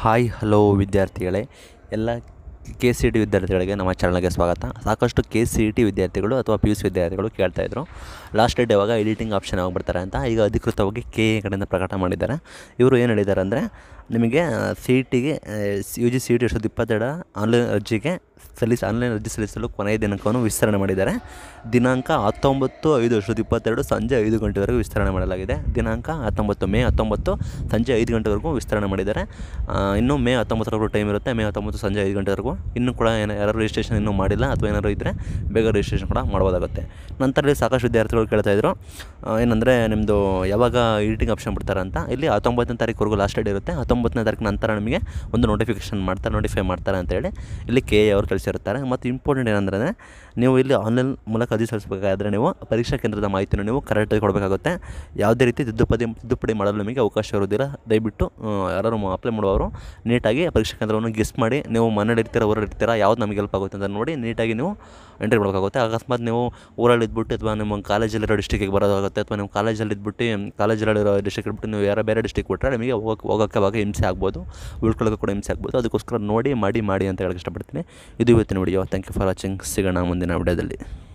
hi hello ವಿದ್ಯಾರ್ಥಿಗಳೇ ಎಲ್ಲ K C T ವಿದ್ಯಾರ್ಥಿಗಳಿಗೆ ನಮ್ಮ ಚಾನಲ್ಗೆ ಸ್ವಾಗತ ಸಾಕಷ್ಟು ಕೆ ಸಿ ಟಿ ವಿದ್ಯಾರ್ಥಿಗಳು ಅಥವಾ ಪಿ ಯು ಸಿ ವಿದ್ಯಾರ್ಥಿಗಳು ಕೇಳ್ತಾಯಿದ್ರು ಲಾಸ್ಟ್ ಡೇಟ್ ಯಾವಾಗ ಎಡಿಟಿಂಗ್ ಆಪ್ಷನ್ ಯಾವಾಗ ಬರ್ತಾರೆ ಅಂತ ಈಗ ಅಧಿಕೃತವಾಗಿ ಕೆ ಎ ಕಡೆಯಿಂದ ಪ್ರಕಟ ಮಾಡಿದ್ದಾರೆ ಇವರು ಏನು ಹೇಳಿದ್ದಾರೆ ಅಂದರೆ ನಿಮಗೆ ಸಿ ಇ ಟಿಗೆ U G C E T ಎರಡು ಸಾವಿರದ ಇಪ್ಪತ್ತೆರಡರ ಆನ್ಲೈನ್ ಅರ್ಜಿಗೆ ಸಲ್ಲಿಸಿ ಆನ್ಲೈನ್ ಅರ್ಜಿ ಸಲ್ಲಿಸಲು ಕೊನೆಯ ದಿನಾಂಕವನ್ನು ವಿಸ್ತರಣೆ ಮಾಡಿದ್ದಾರೆ ದಿನಾಂಕ ಹತ್ತೊಂಬತ್ತು ಐದು ಎರಡು ಸಾವಿರದ ಇಪ್ಪತ್ತೆರಡು ಸಂಜೆ ಐದು ಗಂಟೆವರೆಗೂ ವಿಸ್ತರಣೆ ಮಾಡಲಾಗಿದೆ ದಿನಾಂಕ ಹತ್ತೊಂಬತ್ತು ಮೇ ಹತ್ತೊಂಬತ್ತು ಸಂಜೆ ಐದು ಗಂಟೆವರೆಗೂ ವಿಸ್ತರಣೆ ಮಾಡಿದ್ದಾರೆ ಆ, ಇನ್ನು ಮೇ ಹತ್ತೊಂಬತ್ತರವರೆಗೂ ಟೈಮ್ ಇರುತ್ತೆ ಮೇ ಹತ್ತೊಂಬತ್ತು ಸಂಜೆ ಐದು ಗಂಟೆವರೆಗೂ ಇನ್ನೂ ಕೂಡ ಏನೋ ಯಾರು ರಿಜಿಸ್ಟ್ರೇಷನ್ ಇನ್ನೂ ಮಾಡಿಲ್ಲ ಅಥವಾ ಏನಾದ್ರು ಇದ್ದರೆ ಬೇಗ ರಿಜಿಸ್ಟ್ರೇಷನ್ ಕೂಡ ಮಾಡ್ಬೋದಾಗುತ್ತೆ ನಂತರ ಇಲ್ಲಿ ಸಾಕಷ್ಟು ವಿದ್ಯಾರ್ಥಿಗಳು ಕೇಳ್ತಾಯಿದ್ರು ಏನಂದರೆ ನಿಮ್ಮದು ಯಾವಾಗ ಎಡಿಟಿಂಗ್ ಆಪ್ಷನ್ ಬಿಡ್ತಾರೆ ಅಂತ ಇಲ್ಲಿ ಹತ್ತೊಂಬತ್ತನೇ ತಾರೀಕುವರೆಗೂ ಲಾಸ್ಟ್ ಡೇಟ್ ಇರುತ್ತೆ ಹತ್ತೊಂಬತ್ತನೇ ತಾರೀಕು ನಂತರ ನಿಮಗೆ ಒಂದು ನೋಟಿಫಿಕೇಷನ್ ಮಾಡ್ತಾರೆ ನೋಟಿಫೈ ಮಾಡ್ತಾರೆ ಅಂತೇಳಿ ಇಲ್ಲಿ ಕೆ ಎ ಅವರು ಕಳಿಸಿರ್ತಾರೆ ಮತ್ತು ಇಂಪಾರ್ಟೆಂಟ್ ಏನಂದರೆ ನೀವು ಇಲ್ಲಿ ಆನ್ಲೈನ್ ಮೂಲಕ ಅರ್ಜಿ ಸಲ್ಲಿಸಬೇಕಾದ್ರೆ ನೀವು ಪರೀಕ್ಷಾ ಕೇಂದ್ರದ ಮಾಹಿತಿನ ನೀವು ಕರೆಕ್ಟಾಗಿ ಕೊಡಬೇಕಾಗುತ್ತೆ ಯಾವುದೇ ರೀತಿ ತಿದ್ದುಪಡಿ ತಿದ್ದುಪಡಿ ಮಾಡಲು ನಿಮಗೆ ಅವಕಾಶ ಇರೋದಿಲ್ಲ ದಯವಿಟ್ಟು ಆ, ಯಾರು ಅಪ್ಲೈ ಮಾಡುವವರು ನೀಟಾಗಿ ಪರೀಕ್ಷಾ ಕೇಂದ್ರವನ್ನು ಗೆಸ್ ಮಾಡಿ ನೀವು ಮನೇಲಿ ಇರ್ತೀರ ಊರಲ್ಲಿ ಇರ್ತೀರ ಯಾವ್ದು ನಮಗೆ ಹೆಲ್ಪ್ ಆಗುತ್ತೆ ಅಂತ ನೋಡಿ ನೀಟಾಗಿ ನೀವು ಎಂಟ್ರಿ ಮಾಡಬೇಕಾಗುತ್ತೆ ಅಕಸ್ಮಾತ್ ನೀವು ಊರಲ್ಲಿ ಇದ್ಬಿಟ್ಟು ಅಥವಾ ನಿಮ್ಮ ಕಾಲೇಜಲ್ಲಿರೋ ಡಿಸ್ಟಿಕ್ಕಿಗೆ ಬರೋದಾಗುತ್ತೆ ಅಥವಾ ನೀವು ಕಾಲೇಜಲ್ಲಿ ಇದ್ಬಿಟ್ಟು ಕಾಲೇಜಲ್ಲಿರೋ ಡಿಸ್ಟಿಕ್ ಇಟ್ಬಿಟ್ಟು ನೀವು ಯಾರೋ ಬೇರೆ ಡಿಸ್ಟಿಕ್ ಬಿಟ್ಟರೆ ನಿಮಗೆ ಹೋಗಕ್ಕೆ ಹೋಗೋಕ್ಕೆ ಅವಾಗ ಹಿಂಸೆ ಆಗ್ಬೋದು ಉಳ್ಕೊಳ್ಳೋಕೆ ಕೂಡ ಹಿಂಸೆ ಆಗ್ಬೋದು ಅದಕ್ಕೋಸ್ಕರ ನೋಡಿ ಮಾಡಿ ಮಾಡಿ ಅಂತ ಹೇಳಕ್ಕೆ ಇಷ್ಟಪಡ್ತೀನಿ ಇದು ಇವತ್ತಿನ video thank you for watching ಸಿಗೋಣ ಮುಂದಿನ ವಿಡಿಯೋದಲ್ಲಿ